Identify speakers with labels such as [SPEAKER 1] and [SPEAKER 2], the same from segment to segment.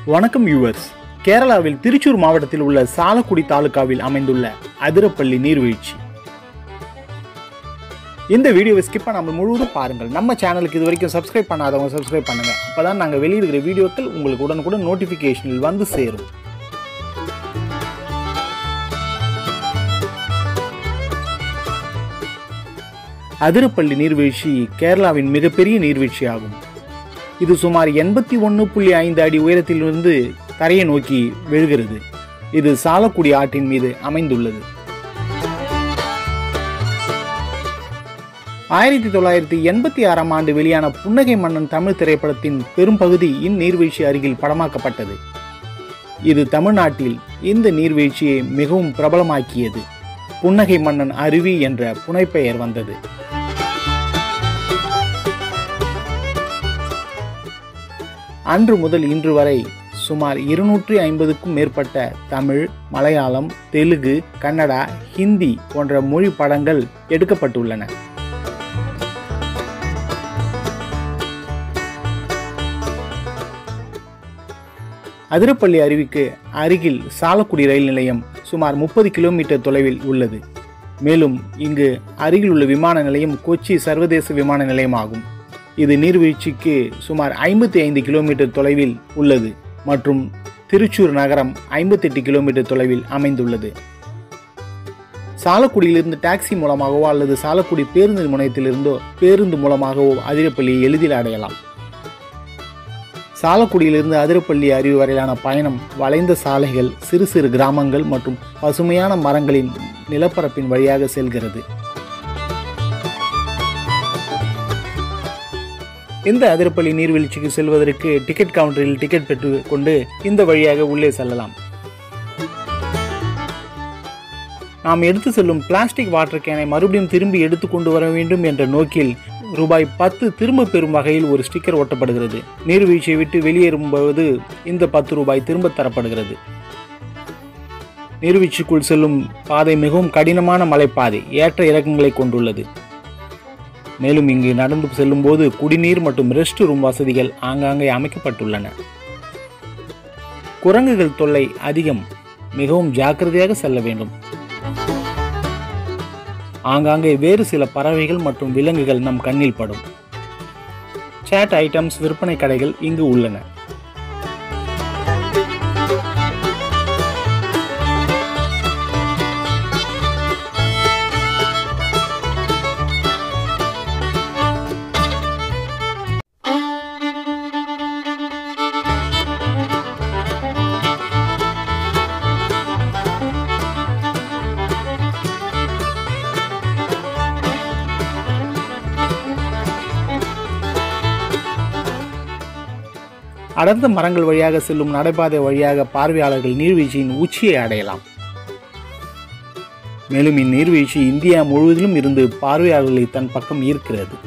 [SPEAKER 1] வணக்கம் யூவர்ஸ் கேரளாவில் திருச்சூர் மாவட்டத்தில் உள்ள சாலக்குடி தாலுகாவில் அமைந்துள்ள அதிரப்பள்ளி நீர்வீழ்ச்சி இந்த வீடியோவை ஸ்கிப் பண்ணாமல் முழுவதும் பாருங்கள் நம்ம சேனலுக்கு இது வரைக்கும் சப்ஸ்கிரைப் பண்ணாதவங்க சப்ஸ்கிரைப் பண்ணுங்க அப்பதான் நாங்கள் வெளியிடுகிற வீடியோக்கள் உங்களுக்கு உடனுக்குடன் நோட்டிஃபிகேஷனில் வந்து சேரும் அதிரப்பள்ளி நீர்வீழ்ச்சி கேரளாவின் மிகப்பெரிய நீர்வீழ்ச்சி ஆகும் இது சுமார் எண்பத்தி ஒன்று புள்ளி ஐந்து அடி உயரத்திலிருந்து தரையை நோக்கி விழுகிறது இது சாலக்குடி ஆற்றின் மீது அமைந்துள்ளது ஆயிரத்தி தொள்ளாயிரத்தி எண்பத்தி ஆறாம் ஆண்டு வெளியான புன்னகை மன்னன் தமிழ் திரைப்படத்தின் பெரும்பகுதி இந்நீர்வீழ்ச்சி அருகில் படமாக்கப்பட்டது இது தமிழ்நாட்டில் இந்த நீர்வீழ்ச்சியை மிகவும் பிரபலமாக்கியது புன்னகை மன்னன் அருவி என்ற புனைப்பெயர் வந்தது அன்று முதல் இன்று வரை சுமார் இருநூற்றி ஐம்பதுக்கும் மேற்பட்ட தமிழ் மலையாளம் தெலுங்கு கன்னடா ஹிந்தி போன்ற மொழி படங்கள் எடுக்கப்பட்டுள்ளன அதிரப்பள்ளி அருவிக்கு அருகில் சாலக்குடி ரயில் நிலையம் சுமார் முப்பது கிலோமீட்டர் தொலைவில் உள்ளது மேலும் இங்கு அருகில் உள்ள விமான நிலையம் கொச்சி சர்வதேச விமான நிலையமாகும் இது நீர்வீழ்ச்சிக்கு சுமார் ஐம்பத்தி ஐந்து கிலோமீட்டர் தொலைவில் உள்ளது மற்றும் திருச்சூர் நகரம் ஐம்பத்தெட்டு கிலோமீட்டர் தொலைவில் அமைந்துள்ளது சாலக்குடியிலிருந்து டாக்ஸி மூலமாகவோ அல்லது சாலக்குடி பேருந்து முனையத்திலிருந்தோ பேருந்து மூலமாகவோ அதிரப்பள்ளியை எளிதில் அடையலாம் சாலக்குடியிலிருந்து அதிரப்பள்ளி அருவி வரையிலான பயணம் வளைந்த சாலைகள் சிறு சிறு கிராமங்கள் மற்றும் பசுமையான மரங்களின் நிலப்பரப்பின் வழியாக செல்கிறது இந்த அதிரப்பள்ளி நீர்வீழ்ச்சிக்கு செல்வதற்கு டிக்கெட் கவுண்டரில் டிக்கெட் பெற்று கொண்டு இந்த வழியாக உள்ளே செல்லலாம் நாம் எடுத்து செல்லும் பிளாஸ்டிக் வாட்டர் கேனை மறுபடியும் திரும்பி எடுத்து கொண்டு வர வேண்டும் என்ற நோக்கில் ரூபாய் பத்து திரும்ப பெறும் வகையில் ஒரு ஸ்டிக்கர் ஒட்டப்படுகிறது நீர்வீழ்ச்சியை விட்டு வெளியேறும்போது இந்த பத்து ரூபாய் திரும்ப தரப்படுகிறது நீர்வீழ்ச்சிக்குள் செல்லும் பாதை மிகவும் கடினமான மலைப்பாதை ஏற்ற இறக்கங்களை கொண்டுள்ளது மேலும் இங்கு நடந்து செல்லும்போது குடிநீர் மற்றும் ரெஸ்ட் ரூம் வசதிகள் ஆங்காங்கே அமைக்கப்பட்டுள்ளன குரங்குகள் தொல்லை அதிகம் மிகவும் ஜாக்கிரதையாக செல்ல வேண்டும் ஆங்காங்கே வேறு சில பறவைகள் மற்றும் விலங்குகள் நம் கண்ணில் படும் சேட் ஐட்டம்ஸ் விற்பனை கடைகள் இங்கு உள்ளன அடர்ந்த மரங்கள் வழியாக செல்லும் நடைபாதை வழியாக பார்வையாளர்கள் நீர்வீழ்ச்சியின் உச்சியை அடையலாம் மேலும் இந்நீர்வீழ்ச்சி இந்தியா முழுவதிலும் இருந்து பார்வையாளர்களை தன் பக்கம் ஈர்க்கிறது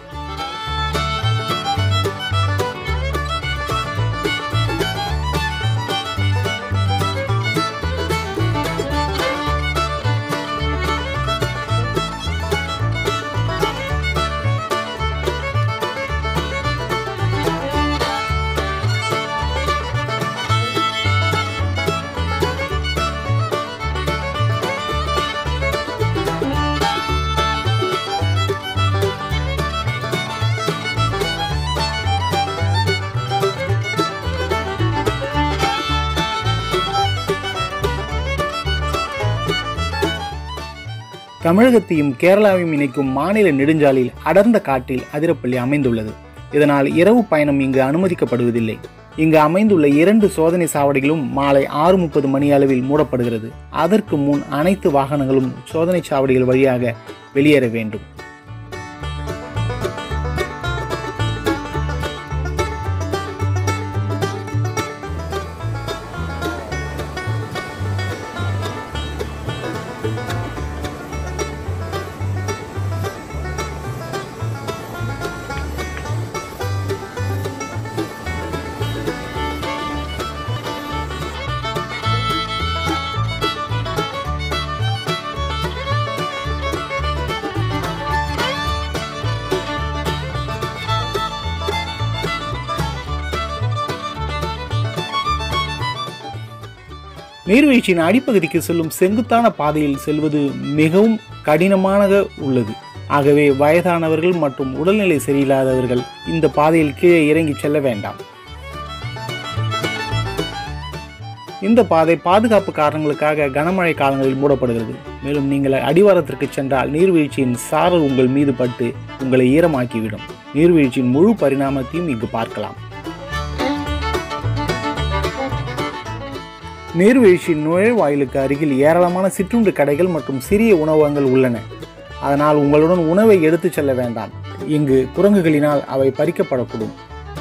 [SPEAKER 1] தமிழகத்தையும் கேரளாவையும் இணைக்கும் மாநில நெடுஞ்சாலையில் அடர்ந்த காட்டில் அதிரப்பள்ளி அமைந்துள்ளது இதனால் இரவு பயணம் இங்கு அனுமதிக்கப்படுவதில்லை இங்கு அமைந்துள்ள இரண்டு சோதனை சாவடிகளும் மாலை ஆறு முப்பது மணி அளவில் மூடப்படுகிறது அதற்கு முன் அனைத்து வாகனங்களும் சோதனை சாவடிகள் வழியாக வெளியேற வேண்டும் நீர்வீழ்ச்சியின் அடிப்பகுதிக்கு செல்லும் செங்குத்தான பாதையில் செல்வது மிகவும் கடினமாக உள்ளது ஆகவே வயதானவர்கள் மற்றும் உடல்நிலை சரியில்லாதவர்கள் இந்த பாதையில் கீழே இறங்கி செல்ல வேண்டாம் இந்த பாதை பாதுகாப்பு காரணங்களுக்காக கனமழை காலங்களில் மூடப்படுகிறது மேலும் நீங்கள் அடிவாரத்திற்கு சென்றால் நீர்வீழ்ச்சியின் சாரல் உங்கள் மீது பட்டு உங்களை ஈரமாக்கிவிடும் நீர்வீழ்ச்சியின் முழு பரிணாமத்தையும் இங்கு பார்க்கலாம் நீர்வீழ்ச்சியின் நுழைவாயிலுக்கு அருகில் ஏராளமான சிற்றுண்டு கடைகள் மற்றும் சிறிய உணவகங்கள் உள்ளன அதனால் உங்களுடன் உணவை எடுத்துச் செல்ல வேண்டாம் இங்கு குரங்குகளினால் அவை பறிக்கப்படக்கூடும்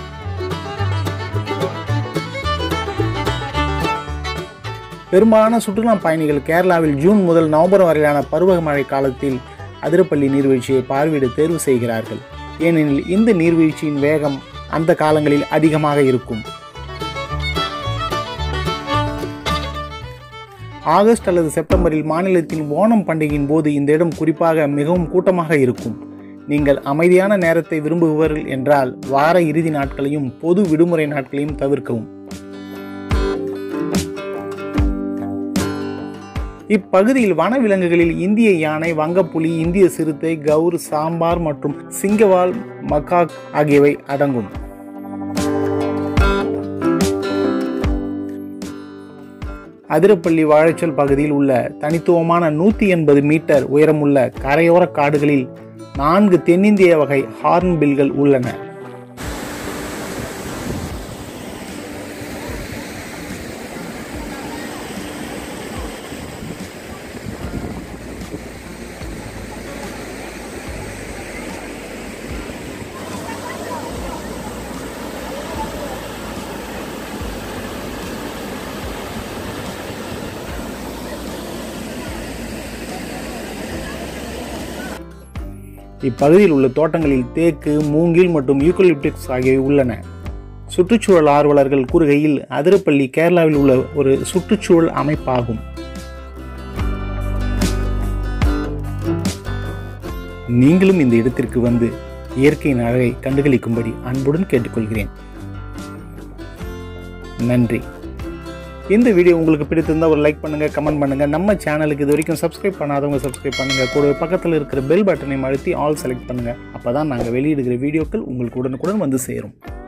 [SPEAKER 1] பெரும்பாலான சுற்றுலா பயணிகள் கேரளாவில் ஜூன் முதல் நவம்பர் வரையிலான பருவமழை காலத்தில் அதிரப்பள்ளி நீர்வீழ்ச்சியை பார்வையிட தேர்வு செய்கிறார்கள் ஏனெனில் இந்த நீர்வீழ்ச்சியின் வேகம் அந்த காலங்களில் அதிகமாக இருக்கும் ஆகஸ்ட் அல்லது செப்டம்பரில் மாநிலத்தின் ஓணம் பண்டிகையின் போது இந்த இடம் குறிப்பாக மிகவும் கூட்டமாக இருக்கும் நீங்கள் அமைதியான நேரத்தை விரும்புபவர்கள் என்றால் வார இறுதி நாட்களையும் பொது விடுமுறை நாட்களையும் தவிர்க்கவும் இப்பகுதியில் வனவிலங்குகளில் இந்திய யானை வங்கப்புலி இந்திய சிறுத்தை கவுர் சாம்பார் மற்றும் சிங்கவால் மக்காக் ஆகியவை அடங்கும் அதிரப்பள்ளி வாழைச்சல் பகுதியில் உள்ள தனித்துவமான நூற்றி எண்பது மீட்டர் உயரமுள்ள கரையோர காடுகளில் நான்கு தென்னிந்திய வகை ஹார்ன்பில்கள் உள்ளன இப்பகுதியில் உள்ள தோட்டங்களில் தேக்கு மூங்கில் மற்றும் யூக்கலிப்டிக்ஸ் ஆகியவை உள்ளன சுற்றுச்சூழல் ஆர்வலர்கள் கூறுகையில் அதிரப்பள்ளி கேரளாவில் உள்ள ஒரு சுற்றுச்சூழல் அமைப்பாகும் நீங்களும் இந்த இடத்திற்கு வந்து இயற்கையின் அழகை கண்டுகளிக்கும்படி அன்புடன் கேட்டுக்கொள்கிறேன் நன்றி இந்த வீடியோ உங்களுக்கு பிடித்திருந்தால் ஒரு லைக் பண்ணுங்கள் கமெண்ட் பண்ணுங்கள் நம்ம சேனலுக்கு இது வரைக்கும் சப்ஸ்கிரைப் பண்ணாதவங்க சப்ஸ்கிரைப் பண்ணுங்கள் கூட பக்கத்தில் இருக்கிற பெல் பட்டனை அழுத்தி ஆல் செலக்ட் பண்ணுங்கள் அப்போ தான் நாங்கள் வெளியிடுகிற வீடியோக்கள் உங்களுக்கு உடனுக்குடன் வந்து சேரும்